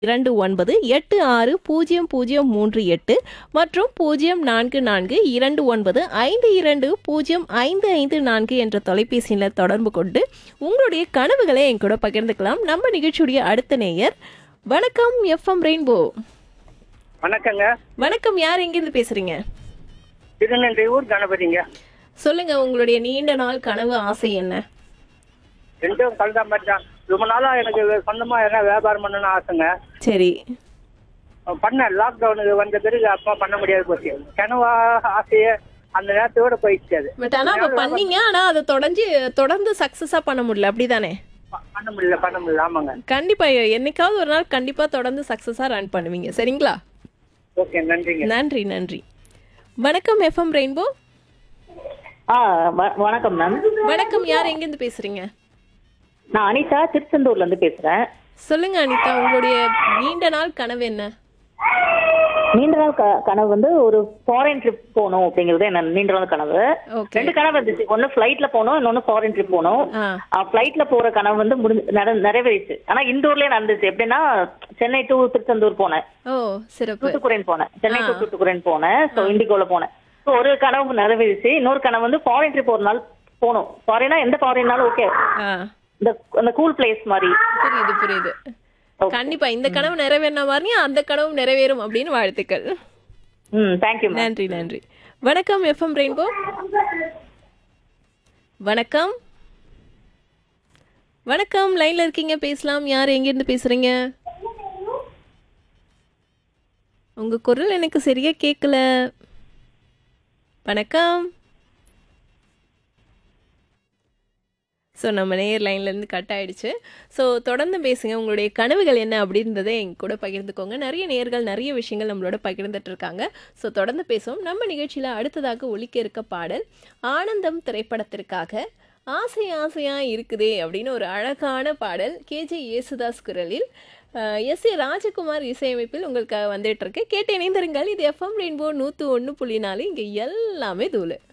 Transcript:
இரண்டு ஒன்பது எட்டு ஆறு பூஜ்ஜியம் பூஜ்ஜியம் மூன்று எட்டு மற்றும் பூஜ்ஜியம் நான்கு நான்கு இரண்டு ஒன்பது ஐந்து இரண்டு பூஜ்ஜியம் ஐந்து ஐந்து நான்கு என்ற தொலைபேசியில் தொடர்பு கொண்டு உங்களுடைய கனவுகளை என் கூட பகிர்ந்துக்கலாம் நம்ம நிகழ்ச்சியுடைய அடுத்த நேயர் வணக்கம் எஃப்எம் ரெயின்போ வணக்கங்க வணக்கம் யார் எங்கேருந்து பேசுறீங்க திருநெல்வேலூர் கணபதிங்க சொல்லுங்க உங்களுடைய நீண்ட நாள் கனவு ஆசை என்ன ரெண்டும் கலந்த மாதிரி தான் ரொம்ப நாளா எனக்கு சொந்தமா என்ன வியாபாரம் பண்ணணும்னு ஆசைங்க சரி பண்ணேன் லாக்டவுனுக்கு வந்த பிறகு அப்பா பண்ண முடியாது போச்சு கனவா ஆசையே அந்த நேரத்தோட போயிடுச்சு அது பட் ஆனா அப்ப பண்ணீங்க ஆனா அதை தொடர்ந்து தொடர்ந்து சக்சஸா பண்ண முடியல அப்படிதானே ப- பண்ண முடியல பண்ண முடியல ஆமாங்க கண்டிப்பா என்னைக்காவது ஒரு நாள் கண்டிப்பா தொடர்ந்து சக்சஸா ரன் பண்ணுவீங்க சரிங்களா ஓகே நன்றிங்க நன்றி நன்றி வணக்கம் எஃப்எம் ரெயின்போ ஆ வ- வணக்கம் மேம் வணக்கம் யார் எங்கேருந்து பேசுறீங்க நான் அனிதா திருச்செந்தூர்ல இருந்து பேசுறேன் சொல்லுங்க அனிதா உங்களுடைய நீண்ட நாள் கனவு என்ன நீண்ட நாள் க- கனவு வந்து ஒரு ஃபாரின் ட்ரிப் போகணும் அப்படிங்கிறது என்ன நீண்ட நாள் கனவு ஓகே ரெண்டு கனவு இருந்துச்சு ஒன்னு ஃபிளைட்ல போகணும் இன்னொன்னு ஃபாரின் ட்ரிப் போகணும் ஆ ஃபிளைட்ல போற கனவு வந்து முடிஞ்சு நட- நிறைவேறிச்சு ஆனா இந்தூர்லயே நடந்துச்சு எப்படின்னா சென்னை டு திருச்செந்தூர் போனேன் ஓ சிறப்பு தூத்துக்குடின்னு போனேன் சென்னை டு தூத்துக்குடின்னு போனேன் ஸோ இண்டிகோல போனேன் ஸோ ஒரு கனவு நிறைவேறிச்சு இன்னொரு கனவு வந்து ஃபாரின் ட்ரிப் ஒரு நாள் போகணும் ஃபாரினா எந்த ஃபாரின்னாலும் ஓகே ஆ இந்த அந்த கூல் பிளேஸ் மாதிரி புரியுது புரியுது கண்டிப்பா இந்த கனவு நிறைவேறின மாதிரி அந்த கனவு நிறைவேறும் அப்படின்னு வாழ்த்துக்கள் ம் தேங்க்யூ மேம் நன்றி நன்றி வணக்கம் எஃப்எம் ரெயின்போ வணக்கம் வணக்கம் லைன்ல இருக்கீங்க பேசலாம் யார் எங்கிருந்து பேசுறீங்க உங்க குரல் எனக்கு சரியா கேட்கல வணக்கம் ஸோ நம்ம நேர் லைன்லேருந்து கட் ஆயிடுச்சு ஸோ தொடர்ந்து பேசுங்க உங்களுடைய கனவுகள் என்ன அப்படின்றதை எங்க கூட பகிர்ந்துக்கோங்க நிறைய நேர்கள் நிறைய விஷயங்கள் நம்மளோட பகிர்ந்துட்டு இருக்காங்க ஸோ தொடர்ந்து பேசுவோம் நம்ம நிகழ்ச்சியில் அடுத்ததாக ஒலிக்க இருக்க பாடல் ஆனந்தம் திரைப்படத்திற்காக ஆசை ஆசையா இருக்குதே அப்படின்னு ஒரு அழகான பாடல் கேஜே யேசுதாஸ் குரலில் எஸ் ஏ ராஜகுமார் இசையமைப்பில் உங்களுக்காக வந்துட்டு இருக்கு கேட்டு இணைந்திருங்கள் இது எஃப்எம் ரெயின்போ நூற்று ஒன்று புள்ளி நாலு இங்கே எல்லாமே தூளு